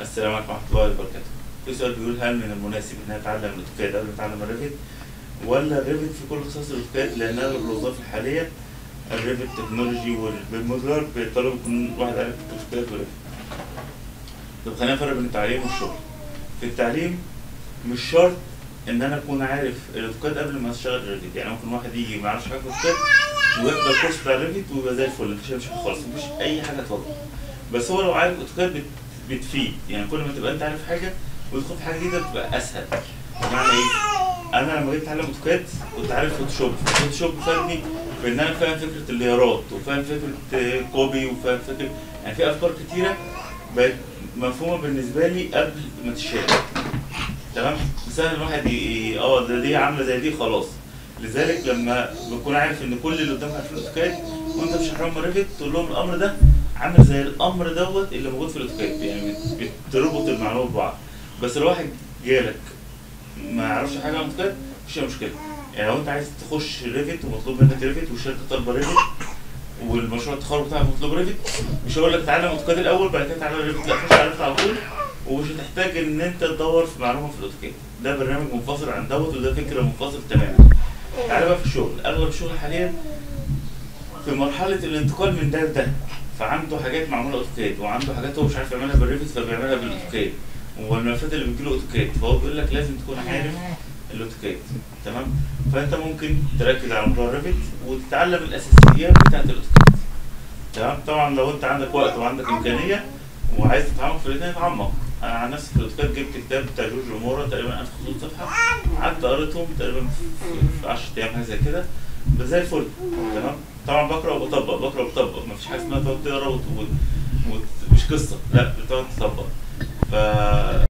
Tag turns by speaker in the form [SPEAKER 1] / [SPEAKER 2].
[SPEAKER 1] السلام عليكم ورحمة الله وبركاته. في سؤال بيقول هل من المناسب إن أنا أتعلم الأوتوكاد قبل ما أتعلم الريفت؟ ولا الريفت في كل خصائص الأوتوكاد لأن أغلب الوظائف الحالية الريفت تكنولوجي والمودولار بيطلب يكون واحد عارف الأوتوكاد وريفت. طب خلينا نفرق بين التعليم والشغل. في التعليم مش شرط إن أنا أكون عارف الأوتوكاد قبل ما أشتغل الريفت، يعني ممكن واحد يجي ما يعرفش حاجة في الأوتوكاد ويحضر الكورس بتاع الريفت ويبقى زي الفل مفيش مشكلة خالص مفيش أي حاجة تواجهه. بس هو لو عارف اوتوكاد بت... بتفيد يعني كل ما تبقى انت عارف حاجه وتدخل في حاجه جديده بتبقى اسهل بمعنى ايه؟ انا لما جيت اتعلم اوتوكاد كنت عارف فوتوشوب فوتوشوب فادني في ان انا فاهم فكره الليارات وفاهم فكره آه، كوبي وفاهم فكره يعني في افكار كتيره بقت مفهومه بالنسبه لي قبل ما تشارك تمام سهل الواحد ي- ي- اه ده دي عامله زي دي خلاص لذلك لما بكون عارف ان كل اللي قدامك عارفين الاوتوكاد وانت بتشرح لهم ريفت تقول لهم الامر ده عامل زي الامر دوت اللي موجود في الاوتوكاد يعني بت- بتربط المعلومه ببعض بس لو واحد جالك ما يعرفش حاجه عن الاوتوكاد مفيش أي مشكله يعني لو انت عايز تخش ريفت ومطلوب منك ريفت والشركه طالبه ريفت والمشروع التخرج بتاعك مطلوب ريفت مش هقول لك تعالى اوتوكاد الاول بعد كده تعالى ريفت لا خش على ريفت على طول ومش هتحتاج ان انت تدور في معلومه في الاوتوكاد ده برنامج منفصل عن دوت وده فكره منفصل تماما تعالى بقى في الشغل اغلب الشغل حاليا في مرحله الانتقال من ده لده فعنده حاجات معموله اوتوكاد وعنده حاجات هو مش عارف يعملها بالريفت فبيعملها بالاوتوكاد والملفات اللي بتجيله اوتوكاد فهو بيقول لك لازم تكون عارف الاوتوكاد تمام فانت ممكن تركز على موضوع الريفت وتتعلم الاساسيات بتاعت الاوتوكاد تمام طبعا لو انت عندك وقت وعندك امكانيه وعايز تتعمق في الاثنين اتعمق انا عن نفسي في الاوتوكاد جبت كتاب بتاع جورج امورا تقريبا 1500 صفحه قعدت قريتهم تقريبا في 10 ايام حاجه زي كده بس زي الفل تمام طبعا بقرا وبطبق بقرا وبطبق مفيش حاجه اسمها تقعد تقرا وت... وت... وت... مش قصه لا بتقعد تطبق ف